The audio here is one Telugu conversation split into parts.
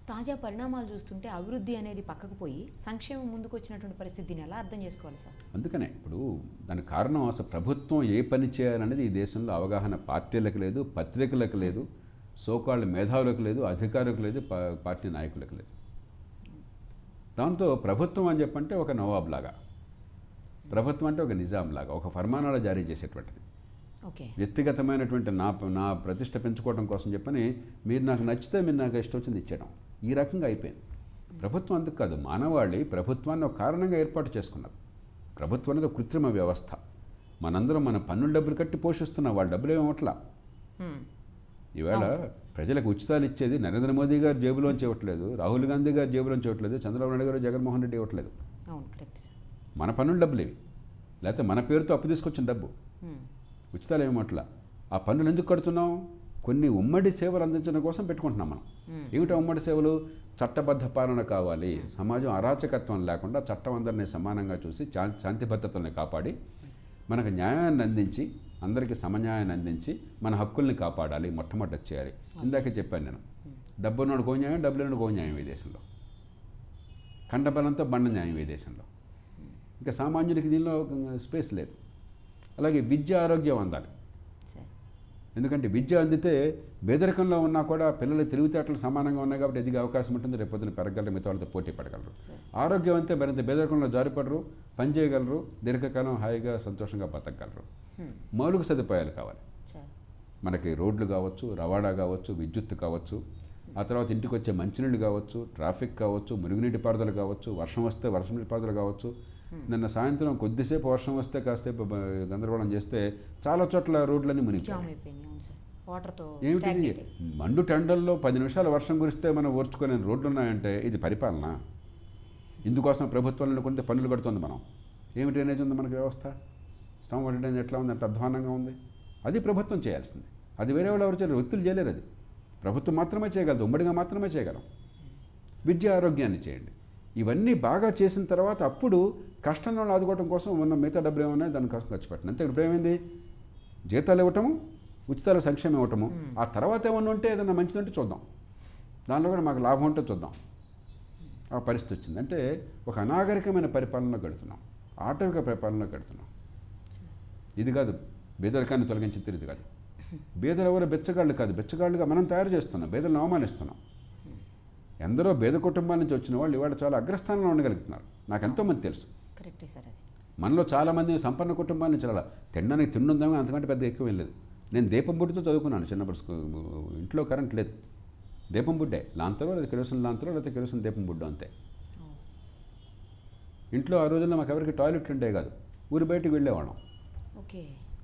తాజా పరిణామాలు చూస్తుంటే అభివృద్ధి అనేది పక్కకు పోయి సంక్షేమం ముందుకు వచ్చినటువంటి పరిస్థితి దీన్ని ఎలా అర్థం చేసుకోవాలి సార్ అందుకనే ఇప్పుడు దానికి కారణం అసలు ప్రభుత్వం ఏ పని చేయాలనేది ఈ దేశంలో అవగాహన పార్టీలకు లేదు పత్రికలకు లేదు సోకాళ్ళ మేధావులకు లేదు అధికారులకు లేదు పా- పార్టీ నాయకులకు లేదు దాంతో ప్రభుత్వం అని చెప్పంటే ఒక నవాబ్ లాగా ప్రభుత్వం అంటే ఒక నిజాం లాగా ఒక ఫర్మానాలు జారీ చేసేటువంటిది ఓకే వ్యక్తిగతమైనటువంటి నా నా ప్రతిష్ట పెంచుకోవడం కోసం చెప్పని మీరు నాకు నచ్చితే మీరు నాకు ఇష్టం వచ్చింది ఇచ్చేయడం ఈ రకంగా అయిపోయింది ప్రభుత్వం అందుకు కాదు మానవాళి ప్రభుత్వాన్ని ఒక కారణంగా ఏర్పాటు చేసుకున్నారు ప్రభుత్వం అనేది ఒక కృత్రిమ వ్యవస్థ మనందరం మన పన్నుల డబ్బులు కట్టి పోషిస్తున్నాం వాళ్ళ డబ్బులు ఏమవట్లా హ్మ్. ఈవేళ ప్రజలకు ఉచితాలు ఇచ్చేది నరేంద్ర మోదీ గారు జేబులోంచి ఇవ్వట్లేదు రాహుల్ గాంధీ గారు జేబులోంచి ఇవ్వట్లేదు చంద్రబాబు నాయుడు గారు జగన్మోహన్ రెడ్డి ఇవ్వట్లేదు అవును కరెక్ట్ సార్ మన పన్నుల డబ్బులు ఇవి లేకపోతే మన పేరుతో అప్పు తీసుకొచ్చిన డబ్బు హ్మ్. ఉచితాలు ఏమట్లా ఆ పన్నులు ఎందుకు కడుతున్నాం కొన్ని ఉమ్మడి సేవలు అందించడం కోసం పెట్టుకుంటున్నాం మనం ఏమిటా ఉమ్మడి సేవలు చట్టబద్ధ పాలన కావాలి సమాజం అరాచకత్వం లేకుండా చట్టం అందరినీ సమానంగా చూసి శా- శాంతి భద్రతల్ని కాపాడి మనకు న్యాయాన్ని అందించి అందరికీ సమన్యాయాన్ని అందించి మన హక్కుల్ని కాపాడాలి మొట్టమొదటి చేయాలి ఇందాకే చెప్పాను నేను డబ్బున్నోడు కో న్యాయం డబ్బులున్నోడు కో న్యాయం ఈ దేశంలో కండబలంతో బండ న్యాయం ఈ దేశంలో ఇంకా సామాన్యుడికి దీనిలో స్పేస్ లేదు అలాగే విద్య ఆరోగ్యం అందాలి సరే ఎందుకంటే విద్య అందితే పేదరికంలో ఉన్నా కూడా పిల్లల తెలివితేటలు సమానంగా ఉన్నాయి కాబట్టి ఎదిగే అవకాశం ఉంటుంది రేపు పొద్దున పెరగలరు మిగతా వాళ్ళతో పోటీ పడగలరు ఆరోగ్యం అంతే మరింత పేదరికంలో జారిపడరు పని చేయగలరు దీర్ఘకాలం హాయిగా సంతోషంగా బతకగలరు మౌలిక సదుపాయాలు కావాలి సరే మనకి రోడ్లు కావచ్చు రవాణా కావచ్చు విద్యుత్ కావచ్చు ఆ తర్వాత ఇంటికి వచ్చే మంచినీళ్ళు కావచ్చు ట్రాఫిక్ కావచ్చు మురుగునీటి పారుదల కావచ్చు వర్షం వస్తే వర్షం నీటి పారుదల కావచ్చు నిన్న సాయంత్రం కొద్దిసేపు వర్షం వస్తే కాసేపు బ- గందరగోళం చేస్తే చాలా చోట్ల రోడ్లన్నీ మునిగిపోయాయి జామ్ అయిపోయింది అవును సార్ వాటర్తో ఏమిటిది stagnate అయ్యి. మండు టెండల్లో పది నిమిషాలు వర్షం కురిస్తే మనం ఓర్చుకునే రోడ్లు ఉన్నాయంటే ఇది పరిపాలన ఇందుకోసం ప్రభుత్వాలను కొంత పన్నులు కడుతుంది మనం ఏమిటి అనేది ఉంది మనకి వ్యవస్థ స్టామ్ వాటర్ డ్రైనేజ్ ఎట్లా ఉంది అంత అధ్వానంగా ఉంది అది ప్రభుత్వం చేయాల్సింది అది వేరే వాళ్ళు ఎవరు చేయలేరు వ్యక్తులు చేయలేరు అది ప్రభుత్వం మాత్రమే చేయగలదు ఉమ్మడిగా మాత్రమే చేయగలం విద్య ఆరోగ్యాన్ని చేయండి ఇవన్నీ బాగా చేసిన తర్వాత అప్పుడు కష్టంలో ఆదుకోవడం కోసం ఉన్న మిగతా డబ్బులు ఏమన్నా దానికోసం ఖర్చు పెట్టండి అంతే ఇప్పుడు ఏమైంది జీతాలు ఇవ్వటము ఉచితాల సంక్షేమం ఇవ్వటము ఆ తర్వాత ఏమన్నా ఉంటే ఏదైనా మంచిదంటే చూద్దాం దానిలో కూడా మాకు లాభం ఉంటే చూద్దాం ఆ పరిస్థితి వచ్చింది అంటే ఒక అనాగరికమైన పరిపాలనలో గడుతున్నాం ఆటవిక పరిపాలనలో గడుతున్నాం ఇది కాదు బీదరికాన్ని తొలగించి తిరిగి కాదు బీదలు ఎవరు బెచ్చగాళ్ళు కాదు బెచ్చగాళ్ళుగా మనం తయారు చేస్తున్నాం బీదలను అవమానిస్తున్నాం ఎందరో బేద కుటుంబాల నుంచి వచ్చిన వాళ్ళు ఇవాళ చాలా అగ్రస్థానంలో ఉండగలుగుతున్నారు నాకు ఎంతోమంది తెలుసు కరెక్టే సార్ అది మనలో చాలామంది సంపన్న కుటుంబాల నుంచి అలా తినడానికి తిన్నుందామో అంతకంటే పెద్ద ఎక్కువ ఏం లేదు నేను దీపం బుడ్డితో చదువుకున్నాను చిన్నప్పుడు స్కూ- ఇంట్లో కరెంట్ లేదు దీపం బుడ్డే లాంతరో లేదా కిరోసిన్ లాంతరో లేదా కిరోసిన్ దీపం బుడ్డు అంతే ఓ. ఇంట్లో ఆ రోజుల్లో మాకు ఎవరికి టాయిలెట్లు ఉండే కాదు ఊరి బయటికి వెళ్ళేవాళ్ళం ఓకే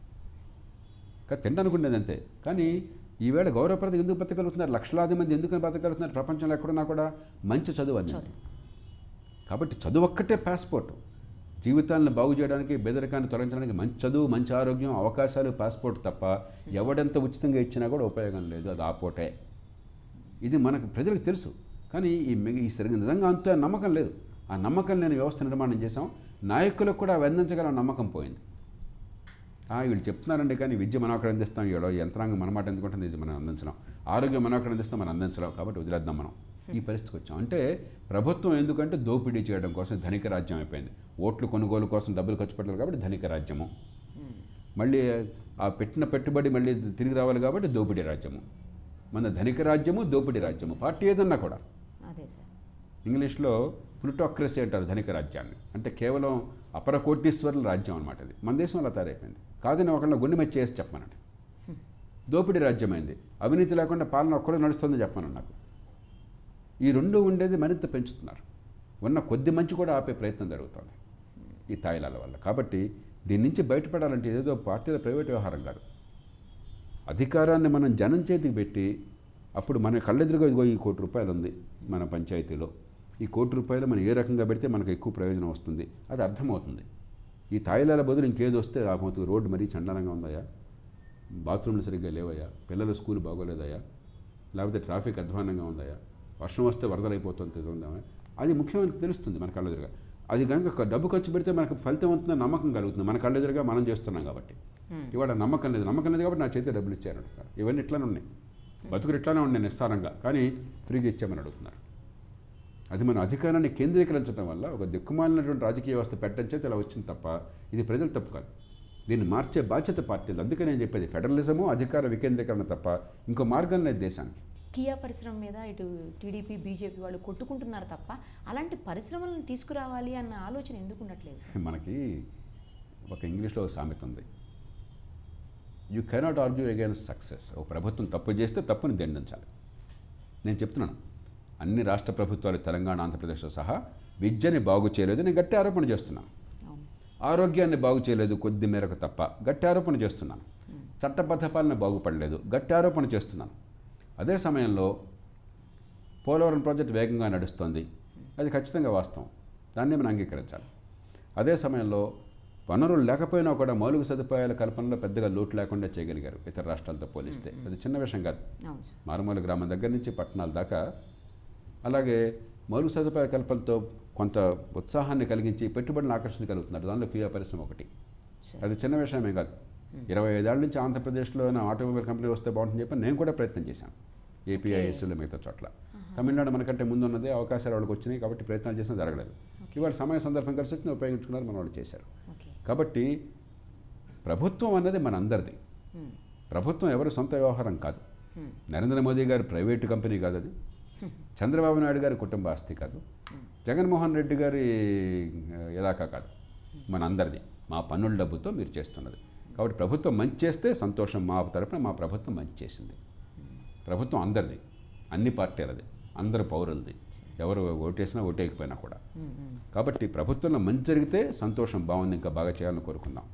కానీ తినడానికి ఉండేది అంతే కానీ ఈవేళ గౌరవప్రద ఎందుకు బతకగలుగుతున్నారు లక్షలాది మంది ఎందుకు బతకగలుగుతున్నారు ప్రపంచంలో ఎక్కడున్నా కూడా మంచి చదువు అందింది కాబట్టి చదువు ఒక్కటే పాస్పోర్ట్ జీవితాలను బాగు చేయడానికి బెదరికాన్ని తొలగించడానికి మంచి చదువు మంచి ఆరోగ్యం అవకాశాలు పాస్పోర్ట్ తప్ప ఎవడెంత ఉచితంగా ఇచ్చినా కూడా ఉపయోగం లేదు అది ఆపోటే ఇది మనకు ప్రజలకు తెలుసు కానీ ఈ మిగ- ఈ సరిగ్గా నిజంగా అంత నమ్మకం లేదు ఆ నమ్మకం లేని వ్యవస్థ నిర్మాణం చేసాం నాయకులకు కూడా అవి అందించగల నమ్మకం పోయింది ఆ, వీళ్ళు చెప్తున్నారండి కానీ విద్య మనం అక్కడ అందిస్తాం ఏడో యంత్రాంగం మన మాట ఎందుకుంటుంది ఇది మనం అందించడం ఆరోగ్యం మనం అక్కడ అందిస్తాం మనం అందించడం కాబట్టి వదిలేద్దాం మనం ఈ పరిస్థితికి వచ్చాం అంటే ప్రభుత్వం ఎందుకంటే దోపిడీ చేయడం కోసం ధనిక రాజ్యం అయిపోయింది ఓట్లు కొనుగోలు కోసం డబ్బులు ఖర్చు పెట్టాలి కాబట్టి ధనిక రాజ్యము మళ్ళీ ఆ పెట్టిన పెట్టుబడి మళ్ళీ తిరిగి రావాలి కాబట్టి దోపిడీ రాజ్యము మన ధనిక రాజ్యము దోపిడీ రాజ్యము పార్టీ ఏదన్నా కూడా అదే సార్ ఇంగ్లీష్లో ప్లుటోక్రసీ అంటారు ధనిక రాజ్యాన్ని అంటే కేవలం అపర కోటీశ్వరుల రాజ్యం అనమాట అది మన దేశం అలా తయారైపోయింది కాదని ఒకళ్ళ గుండె మెచ్చి చేసి చెప్పమనండి దోపిడీ రాజ్యమైంది అవినీతి లేకుండా పాలన ఒక్కడే నడుస్తుందని చెప్పమను నాకు ఈ రెండు ఉండేది మరింత పెంచుతున్నారు ఉన్న కొద్ది మంచి కూడా ఆపే ప్రయత్నం జరుగుతుంది ఈ తాయిలాల వల్ల కాబట్టి దీని నుంచి బయటపడాలంటే ఏదో పార్టీల ప్రైవేట్ వ్యవహారం కాదు అధికారాన్ని మనం జనం చేతికి పెట్టి అప్పుడు మన కళ్ళెదురుగా ఇదిగో ఈ కోటి రూపాయలు ఉంది మన పంచాయతీలో ఈ కోటి రూపాయలు మనం ఏ రకంగా పెడితే మనకు ఎక్కువ ప్రయోజనం వస్తుంది అది అర్థమవుతుంది ఈ తాయిలాల బదులు ఇంకేది వస్తే లాభం అవుతుంది రోడ్డు మరీ చండాలంగా ఉందయ్యా బాత్రూమ్లు సరిగ్గా లేవయ్యా పిల్లల స్కూల్ బాగోలేదయ్యా లేకపోతే ట్రాఫిక్ అధ్వానంగా ఉందయ్యా వర్షం వస్తే వరదలైపోతుంది ఉందామా అది ముఖ్యమైన తెలుస్తుంది మన కళ్ళెదురుగా అది కనుక డబ్బు ఖర్చు పెడితే మనకు ఫలితం అవుతుందని నమ్మకం కలుగుతుంది మన కళ్ళెదురుగా మనం చేస్తున్నాం కాబట్టి ఇవాళ నమ్మకం లేదు నమ్మకం లేదు కాబట్టి నా చేతి డబ్బులు ఇచ్చారు అడుగుతారు ఇవన్నీ ఇట్లానే ఉన్నాయి బతుకులు ఇట్లానే ఉన్నాయి నిస్సారంగా కానీ ఫ్రీగా ఇచ్చామని అడుగుతున్నారు అది మనం అధికారాన్ని కేంద్రీకరించడం వల్ల ఒక దిక్కుమాలినటువంటి రాజకీయ వ్యవస్థ పెట్టడం చేత ఇలా వచ్చింది తప్ప ఇది ప్రజల తప్పు కాదు దీన్ని మార్చే బాధ్యత పార్టీలు అందుకే నేను చెప్పేది ఫెడరలిజము అధికార వికేంద్రీకరణ తప్ప ఇంకో మార్గం లేదు దేశానికి కియా పరిశ్రమ మీద ఇటు టీడీపీ బీజేపీ వాళ్ళు కొట్టుకుంటున్నారు తప్ప అలాంటి పరిశ్రమలను తీసుకురావాలి అన్న ఆలోచన ఎందుకు ఉండట్లేదు సార్ మనకి ఒక ఇంగ్లీష్లో ఒక సామెత ఉంది you cannot argue against success ఒక ప్రభుత్వం తప్పు చేస్తే తప్పుని దండించాలి నేను చెప్తున్నాను అన్ని రాష్ట్ర ప్రభుత్వాలు తెలంగాణ ఆంధ్రప్రదేశ్తో సహా విద్యని బాగు చేయలేదు నేను గట్టి ఆరోపణ చేస్తున్నాను అవును ఆరోగ్యాన్ని బాగు చేయలేదు కొద్ది మేరకు తప్ప గట్టి ఆరోపణ చేస్తున్నాను చట్టబద్ధ పాలన బాగుపడలేదు గట్టి ఆరోపణ చేస్తున్నాను అదే సమయంలో పోలవరం ప్రాజెక్ట్ వేగంగా నడుస్తోంది అది ఖచ్చితంగా వాస్తవం దాన్ని మనం అంగీకరించాలి అదే సమయంలో వనరులు లేకపోయినా కూడా మౌలిక సదుపాయాల కల్పనలో పెద్దగా లోటు లేకుండా చేయగలిగారు ఇతర రాష్ట్రాలతో పోలిస్తే అది చిన్న విషయం కాదు అవును సార్ మారుమూల గ్రామం దగ్గర నుంచి పట్టణాల దాకా అలాగే మౌలిక సదుపాయ కల్పనతో కొంత ఉత్సాహాన్ని కలిగించి పెట్టుబడులను ఆకర్షించగలుగుతున్నారు దానిలో క్రియా పరిశ్రమ ఒకటి సరే. అది చిన్న విషయమే కాదు ఇరవై ఐదేళ్ల నుంచి ఆంధ్రప్రదేశ్లో నా ఆటోమొబైల్ కంపెనీ వస్తే బాగుంటుందని చెప్పి నేను కూడా ప్రయత్నం చేశాను ఏపీఐఎస్లో మిగతా చోట్ల తమిళనాడు మనకంటే ముందు ఉన్నదే అవకాశాలు వాళ్ళకి వచ్చినాయి కాబట్టి ప్రయత్నాలు చేసినా జరగలేదు ఇవాళ సమయ సందర్భం కలిసి వచ్చింది ఉపయోగించుకున్నారు మన వాళ్ళు చేశారు ఓకే కాబట్టి ప్రభుత్వం అన్నది మన అందరిది Hmm. ప్రభుత్వం ఎవరి సొంత వ్యవహారం కాదు Hmm. నరేంద్ర మోదీ గారి ప్రైవేటు కంపెనీ కాదు అది చంద్రబాబు నాయుడు గారి కుటుంబ ఆస్తి కాదు జగన్మోహన్ రెడ్డి గారి ఆ, ఇలాకా కాదు మన అందరిది మా పన్నుల డబ్బుతో మీరు చేస్తున్నది కాబట్టి ప్రభుత్వం మంచి చేస్తే సంతోషం మా తరపున మా ప్రభుత్వం మంచి చేసింది ప్రభుత్వం అందరిది అన్ని పార్టీలది అందరు పౌరులది ఎవరు ఓటేసినా ఓటేయకపోయినా కూడా Hmm, hmm. కాబట్టి ప్రభుత్వంలో మంచి జరిగితే సంతోషం బాగుంది ఇంకా బాగా చేయాలని కోరుకుందాం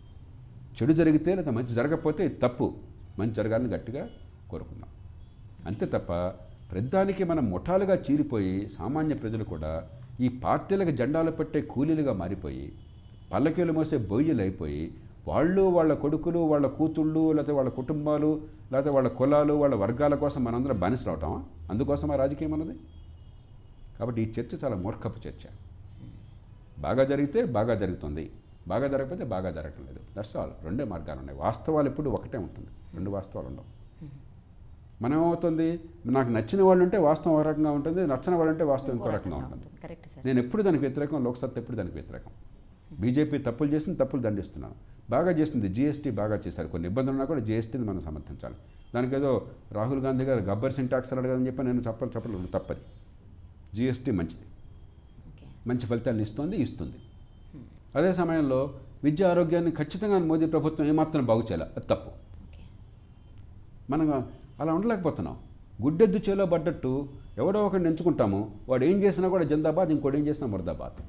చెడు జరిగితే లేదా మంచి జరగకపోతే ఇది తప్పు మంచి జరగాలని గట్టిగా కోరుకుందాం అంతే తప్ప ప్రతిదానికి మనం ముఠాలుగా చీరిపోయి సామాన్య ప్రజలు కూడా ఈ పార్టీలకు జెండాలు పెట్టే కూలీలుగా మారిపోయి పల్లకీలు మోసే బొయ్యలు అయిపోయి వాళ్ళు వాళ్ళ కొడుకులు వాళ్ళ కూతుళ్ళు లేకపోతే వాళ్ళ కుటుంబాలు లేకపోతే వాళ్ళ కులాలు వాళ్ళ వర్గాల కోసం మనందరం బానిసలు అవటమా అందుకోసం ఆ రాజకీయం అన్నది కాబట్టి ఈ చర్చ చాలా మూర్ఖపు చర్చ బాగా జరిగితే బాగా జరుగుతుంది బాగా జరగకపోతే బాగా జరగటం లేదు దట్స్ ఆల్ రెండే మార్గాలు ఉన్నాయి వాస్తవాలు ఎప్పుడు ఒకటే ఉంటుంది రెండు వాస్తవాలు ఉండవు మనం ఏమవుతుంది నాకు నచ్చిన వాళ్ళు ఉంటే వాస్తవం ఒక రకంగా ఉంటుంది నచ్చని వాళ్ళు ఉంటే వాస్తవం ఇంకో రకంగా ఉంటుంది కరెక్ట్ సార్ నేను ఎప్పుడు దానికి వ్యతిరేకం లోక్సత్తా ఎప్పుడు దానికి వ్యతిరేకం బీజేపీ తప్పులు చేసింది తప్పులు దండిస్తున్నాను బాగా చేసింది జీఎస్టీ బాగా చేశారు కొన్ని ఇబ్బందులు ఉన్నా కూడా జీఎస్టీని మనం సమర్థించాలి దానికి ఏదో రాహుల్ గాంధీ గారు గబ్బర్ సింగ్ ట్యాక్స్ అడగదని చెప్పి నేను చెప్పలు చెప్పలు తప్పది జీఎస్టీ మంచిది ఓకే మంచి ఫలితాలను ఇస్తుంది ఇస్తుంది అదే సమయంలో విద్య ఆరోగ్యాన్ని ఖచ్చితంగా మోదీ ప్రభుత్వం ఏమాత్రం బాగు చేయాలి అది తప్పు ఓకే మనం అలా ఉండలేకపోతున్నాం గుడ్డెద్దు చేలో పడ్డట్టు ఎవడో ఒకరిని ఎంచుకుంటాము వాడు ఏం చేసినా కూడా జిందాబాద్ ఇంకోటి ఏం చేసినా మురదాబాద్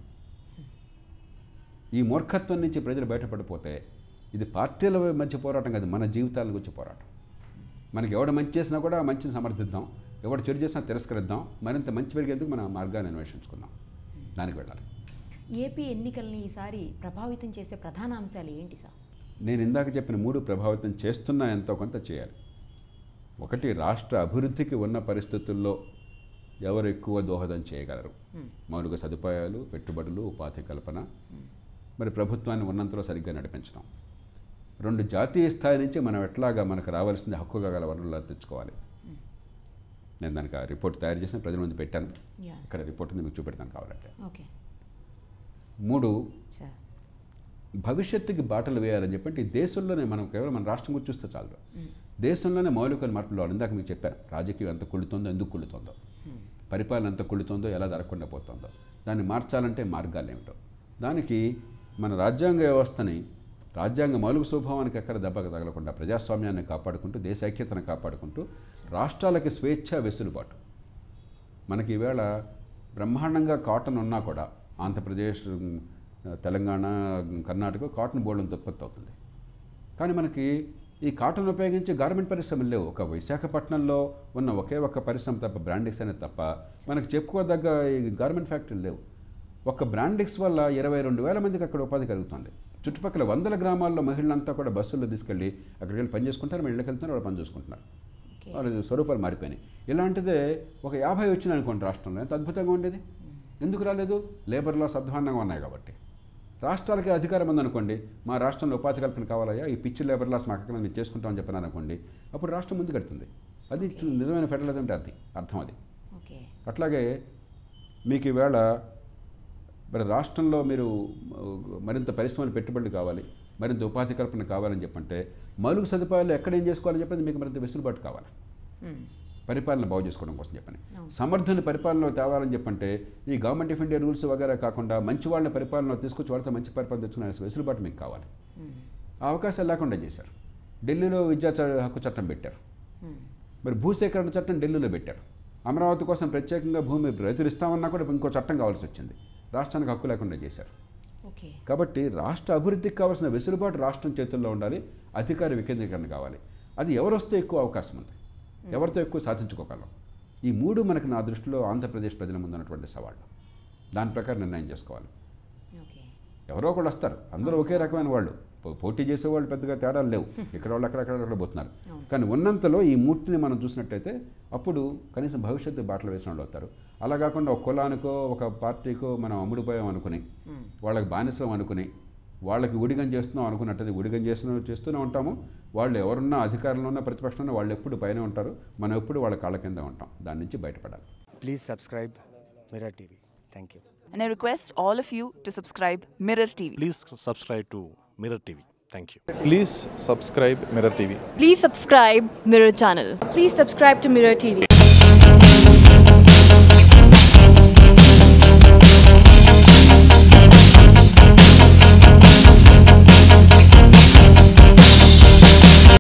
ఈ మూర్ఖత్వం నుంచి ప్రజలు బయటపడిపోతే ఇది పార్టీల మధ్య పోరాటం కాదు మన జీవితాల గురించి పోరాటం మనకి ఎవడ మంచి చేసినా కూడా ఆ మంచిని సమర్థిద్దాం ఎవడు చెడు చేసినా తిరస్కరిద్దాం మరింత మంచి పెరిగేందుకు మనం ఆ మార్గాన్ని అన్వేషించుకుందాం దానికి వెళ్ళాలి ఏపీ ఎన్నికల్ని ఈసారి ప్రభావితం చేసే ప్రధాన అంశాలు ఏంటి సార్ నేను ఇందాక చెప్పిన మూడు ప్రభావితం చేస్తున్నా ఎంతో కొంత చేయాలి ఒకటి రాష్ట్ర అభివృద్ధికి ఉన్న పరిస్థితుల్లో ఎవరు ఎక్కువ దోహదం చేయగలరు మౌలిక సదుపాయాలు పెట్టుబడులు ఉపాధి కల్పన మరి ప్రభుత్వాన్ని ఉన్నంతలో సరిగ్గా నడిపించడం రెండు జాతీయ స్థాయి నుంచి మనం ఎట్లాగా మనకు రావాల్సింది హక్కుగా గల వనరులు తెచ్చుకోవాలి నేను దానికి ఆ రిపోర్ట్ తయారు చేసిన ప్రజల ముందు పెట్టాను యా ఇక్కడ రిపోర్ట్ ఉంది మీకు చూపెడతాను కావాలంటే ఓకే మూడు సార్ భవిష్యత్తుకి బాటలు వేయాలని చెప్పంటే ఈ దేశంలోనే మనం కేవలం మన రాష్ట్రం గురించి చూస్తే చాలు దేశంలోనే మౌలిక మార్పులు రావాలి ఇందాక మీకు చెప్పాను రాజకీయం ఎంత కుళ్ళుతుందో ఎందుకు కుళ్ళుతుందో పరిపాలన ఎంత కుళ్ళుతుందో ఎలా జరగకుండా పోతుందో దాన్ని మార్చాలంటే మార్గాలు ఏమిటో దానికి మన రాజ్యాంగ వ్యవస్థని రాజ్యాంగ మౌలిక స్వభావానికి ఎక్కడ దెబ్బ తగలకుండా ప్రజాస్వామ్యాన్ని కాపాడుకుంటూ దేశ ఐక్యతను కాపాడుకుంటూ రాష్ట్రాలకి స్వేచ్ఛ వెసులుబాటు మనకి ఈవేళ బ్రహ్మాండంగా కాటన్ ఉన్నా కూడా ఆంధ్రప్రదేశ్ ఉమ్, తెలంగాణ కర్ణాటక కాటన్ బోర్డులంత ఉత్పత్తి అవుతుంది కానీ మనకి ఈ కాటన్ ఉపయోగించి గార్మెంట్ పరిశ్రమలు లేవు ఒక విశాఖపట్నంలో ఉన్న ఒకే ఒక్క పరిశ్రమ తప్ప బ్రాండిక్స్ అనేది తప్ప మనకు చెప్పుకోదగ్గ ఈ గార్మెంట్ ఫ్యాక్టరీలు లేవు ఒక్క బ్రాండిక్స్ వల్ల ఇరవై రెండు వేల మందికి అక్కడ ఉపాధి కలుగుతుంది చుట్టుపక్కల వందల గ్రామాల్లో మహిళలంతా కూడా బస్సుల్లో తీసుకెళ్ళి అక్కడికి వెళ్ళి పని చేసుకుంటారు మళ్ళీ ఇళ్ళకి వెళ్తున్నారు వాళ్ళు పని చూసుకుంటున్నారు ఓకే వాళ్ళ స్వరూపాలు మారిపోయినాయి ఇలాంటిదే ఒక యాభై వచ్చింది అనుకోండి రాష్ట్రంలో ఎంత అద్భుతంగా ఉండేది ఎందుకు రాలేదు లేబర్ లాస్ అధ్వాన్నంగా ఉన్నాయి కాబట్టి రాష్ట్రాలకి అధికారం ఉందనుకోండి మా రాష్ట్రంలో ఉపాధి కల్పన కావాలయ్యా ఈ పిచ్చి లేబర్ లాస్ మాకు మేము చేసుకుంటామని చెప్పినాను అనుకోండి అప్పుడు రాష్ట్రం ముందు కడుతుంది అది చు- నిజమైన ఫెడరలిజం అంటే అది అర్థం అది ఓకే అట్లాగే మీకు ఈవేళ మరి రాష్ట్రంలో మీరు ఆ, మరింత పరిశ్రమలు పెట్టుబడులు కావాలి మరింత ఉపాధి కల్పన కావాలని చెప్పంటే మౌలిక సదుపాయాలు ఎక్కడ ఏం చేసుకోవాలని చెప్పండి మీకు మరింత వెసులుబాటు కావాలి మ్మ్. పరిపాలన బాగు చేసుకోవడం కోసం చెప్పని సమర్థన పరిపాలన తేవాలని చెప్పంటే ఈ గవర్నమెంట్ ఆఫ్ ఇండియా రూల్స్ వగేరా కాకుండా మంచి వాళ్ళని పరిపాలన తీసుకొచ్చి వాళ్ళతో మంచి పరిపాలన తెచ్చుకునే వెసులుబాటు మీకు కావాలి ఆ అవకాశాలు లేకుండా చేశారు ఢిల్లీలో విద్యా చ- హక్కు చట్టం పెట్టారు మ్మ్. మరి భూసేకరణ చట్టం ఢిల్లీలో పెట్టారు అమరావతి కోసం ప్రత్యేకంగా భూమి రైతులు ఇస్తామన్నా కూడా ఇంకో చట్టం కావాల్సి వచ్చింది రాష్ట్రానికి హక్కు లేకుండా చేశారు ఓకే కాబట్టి రాష్ట్ర అభివృద్ధికి కావాల్సిన వెసులుబాటు రాష్ట్రం చేతుల్లో ఉండాలి అధికార వికేంద్రీకరణ కావాలి అది ఎవరు వస్తే ఎక్కువ అవకాశం ఉంది ఎవరితో ఎక్కువ సాధించుకోగలం ఈ మూడు మనకు నా దృష్టిలో ఆంధ్రప్రదేశ్ ప్రజల ముందు ఉన్నటువంటి సవాళ్ళు దాని ప్రకారం నిర్ణయం చేసుకోవాలి ఓకే ఎవరో ఒకళ్ళు వస్తారు అందరూ ఒకే రకమైన వాళ్ళు పో- పోటీ చేసేవాళ్ళు పెద్దగా తేడాలు లేవు ఇక్కడ వాళ్ళు అక్కడక్కడ అక్కడ పోతున్నారు కానీ ఉన్నంతలో ఈ మూర్తిని మనం చూసినట్టయితే అప్పుడు కనీసం భవిష్యత్తు బాటలు వేసిన వాళ్ళు అవుతారు అలా కాకుండా ఒక కులానికో ఒక పార్టీకో మనం అమ్ముడుపోయాం అనుకుని వాళ్ళకి బానిసం అనుకుని వాళ్ళకి ఉడిగం చేస్తున్నాం అనుకున్నట్టయితే ఉడిగం చేస్తున్న చేస్తూనే ఉంటాము వాళ్ళు ఎవరున్నా అధికారంలో ఉన్న ప్రతిపక్షంలో వాళ్ళు ఎప్పుడు పైన ఉంటారు మనం ఎప్పుడు వాళ్ళ కాళ్ళ కింద ఉంటాం దాని నుంచి బయటపడాలి Please subscribe Mirror TV. Thank you. And I request all of you to subscribe Mirror TV. Please subscribe to Mirror TV. Thank you. Please subscribe Mirror TV. Please subscribe Mirror Channel. Please subscribe to Mirror TV.